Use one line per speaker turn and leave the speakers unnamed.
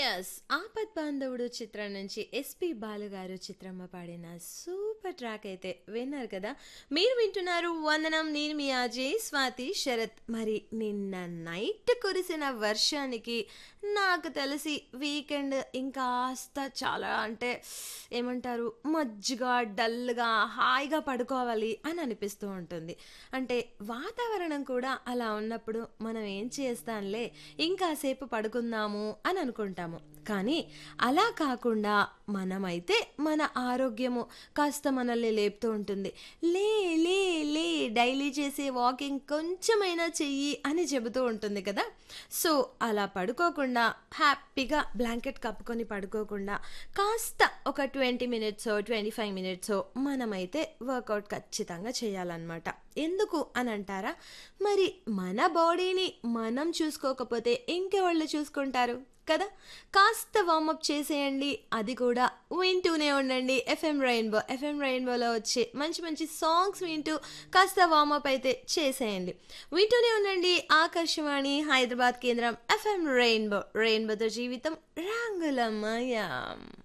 yes ఆపద్ బాంధవుడు చిత్రం నుంచి ఎస్పి బాలు గారు చిత్రమ్మ పాడిన సూపర్ ట్రాక్ అయితే విన్నారు కదా మీరు వింటున్నారు వందనం నేను మీ అజయ్ స్వాతి శరత్ మరి నిన్న నైట్ కురిసిన వర్షానికి నాకు తెలిసి వీకెండ్ ఇంకాస్త చాలా అంటే ఏమంటారు మజ్జిగా డల్గా హాయిగా పడుకోవాలి అని అనిపిస్తూ ఉంటుంది అంటే వాతావరణం కూడా అలా ఉన్నప్పుడు మనం ఏం చేస్తాంలే ఇంకాసేపు పడుకుందాము అని అనుకుంటాము కానీ అలా కాకుండా మనమైతే మన ఆరోగ్యము కాస్త మనల్ని లేపుతూ ఉంటుంది లే లే లే డైలీ చేసే వాకింగ్ కొంచెమైనా చెయ్యి అని చెబుతూ ఉంటుంది కదా సో అలా పడుకోకుండా హ్యాపీగా బ్లాంకెట్ కప్పుకొని పడుకోకుండా కాస్త ఒక twenty minutes twenty five minutes మనమైతే వర్కౌట్ ఖచ్చితంగా చేయాలన్నమాట ఎందుకు అని అంటారా మరి మన బాడీని మనం చూసుకోకపోతే ఇంకెవాళ్ళు చూసుకుంటారు కదా కాస్త వార్మప్ చేసేయండి అది కూడా వింటూనే ఉండండి ఎఫ్ఎం రెయిన్బో ఎఫ్ఎం రెయిన్బోలో వచ్చే మంచి మంచి సాంగ్స్ వింటూ కాస్త వార్మప్ అయితే చేసేయండి వింటూనే ఉండండి ఆకాశవాణి హైదరాబాద్ కేంద్రం ఎఫ్ఎం రెయిన్బో రెయిన్బోతో జీవితం రంగులమయం